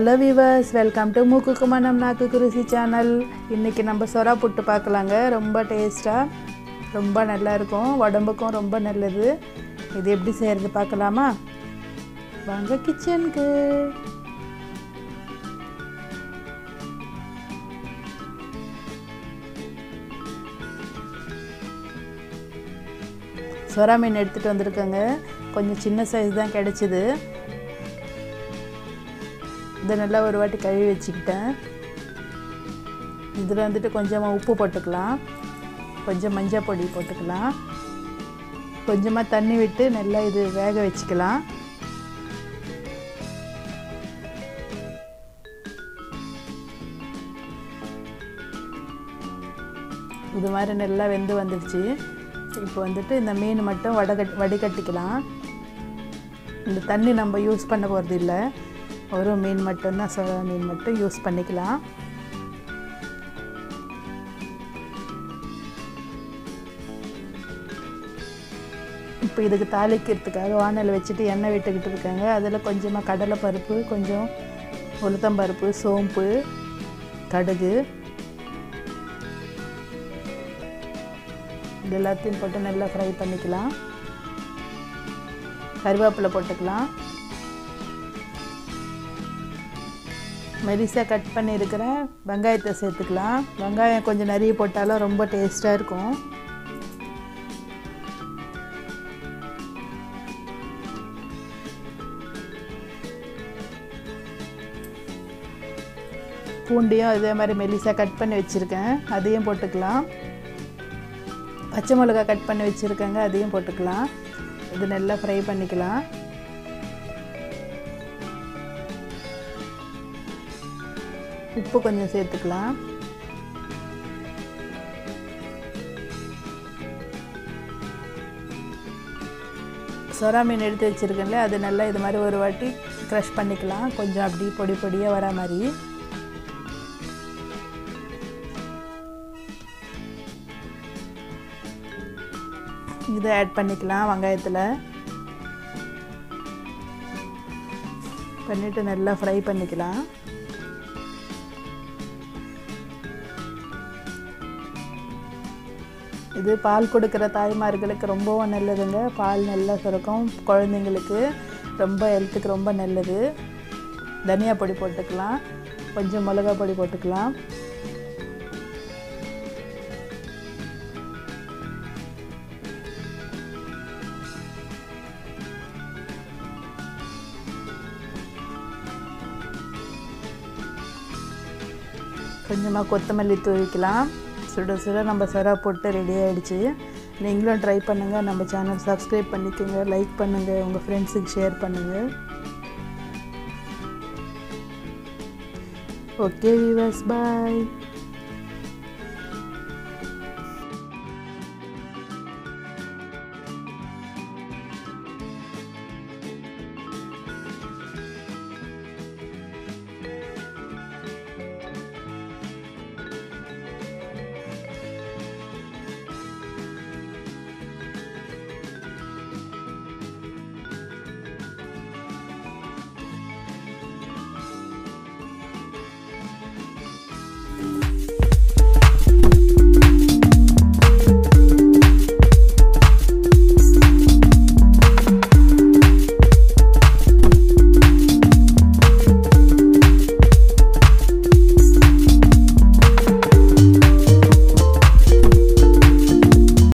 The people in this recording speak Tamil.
ஹலோ விவர்ஸ் வெல்கம் டு மூக்குக்கு மனம் நாக்குக்கு ருசி சேனல் இன்றைக்கி நம்ம சொரா புட்டு பார்க்கலாங்க ரொம்ப டேஸ்ட்டாக ரொம்ப நல்லா இருக்கும் உடம்புக்கும் ரொம்ப நல்லது இது எப்படி செய்கிறது பார்க்கலாமா வாங்க கிச்சனுக்கு சொரா மீன் எடுத்துகிட்டு வந்திருக்கேங்க கொஞ்சம் சின்ன சைஸ் தான் கிடச்சிது இதை நல்லா ஒரு வாட்டி கழுவி வச்சுக்கிட்டேன் இதில் வந்துட்டு கொஞ்சமாக உப்பு போட்டுக்கலாம் கொஞ்சம் மஞ்சள் பொடி போட்டுக்கலாம் கொஞ்சமாக தண்ணி விட்டு நல்லா இது வேக வச்சுக்கலாம் இது மாதிரி நல்லா வெந்து வந்துடுச்சு இப்போ வந்துட்டு இந்த மீன் மட்டும் வடகட் வடிகட்டிக்கலாம் இந்த தண்ணி நம்ம யூஸ் பண்ண போகிறது இல்லை ஒரு மீன் மட்டும்தான் சோழ மீன் மட்டும் யூஸ் பண்ணிக்கலாம் இப்போ இதுக்கு தாளிக்கிறதுக்காக வானல் வச்சுட்டு எண்ணெய் விட்டுக்கிட்டு இருக்காங்க அதில் கொஞ்சமாக கடலை பருப்பு கொஞ்சம் உளுத்தம்பருப்பு சோம்பு கடுகு இது எல்லாத்தையும் போட்டு நல்லா ஃப்ரை பண்ணிக்கலாம் கருவேப்பிலை போட்டுக்கலாம் மெலிசாக கட் பண்ணியிருக்கிற வெங்காயத்தை சேர்த்துக்கலாம் வெங்காயம் கொஞ்சம் நிறைய போட்டாலும் ரொம்ப டேஸ்ட்டாக இருக்கும் பூண்டையும் இதே மாதிரி மெலிசாக கட் பண்ணி வச்சுருக்கேன் அதையும் போட்டுக்கலாம் பச்சை மிளகா கட் பண்ணி வச்சுருக்கேங்க அதையும் போட்டுக்கலாம் இது நல்லா ஃப்ரை பண்ணிக்கலாம் உப்பு கொஞ்சம் சேர்த்துக்கலாம் சொரா மீன் எடுத்து வச்சுருக்கேன்ல அது நல்லா இது மாதிரி ஒரு வாட்டி க்ரஷ் பண்ணிக்கலாம் கொஞ்சம் அப்படி பொடி பொடியாக வர மாதிரி இதை ஆட் பண்ணிக்கலாம் வெங்காயத்தில் பண்ணிவிட்டு நல்லா ஃப்ரை பண்ணிக்கலாம் இது பால் கொடுக்குற தாய்மார்களுக்கு ரொம்பவும் நல்லதுங்க பால் நல்லா சுரக்கும் குழந்தைங்களுக்கு ரொம்ப ஹெல்த்துக்கு ரொம்ப நல்லது தனியா பொடி போட்டுக்கலாம் கொஞ்சம் மிளகா பொடி போட்டுக்கலாம் கொஞ்சமாக கொத்தமல்லி தூவிக்கலாம் சுட சுட நம்ம சொரா போட்டு ரெடி ஆகிடுச்சு நீங்களும் ட்ரை பண்ணுங்கள் நம்ம சேனல் சப்ஸ்கிரைப் பண்ணிக்கோங்க லைக் பண்ணுங்கள் உங்கள் ஃப்ரெண்ட்ஸுக்கு ஷேர் பண்ணுங்கள் ஓகே விவர்ஸ் பாய்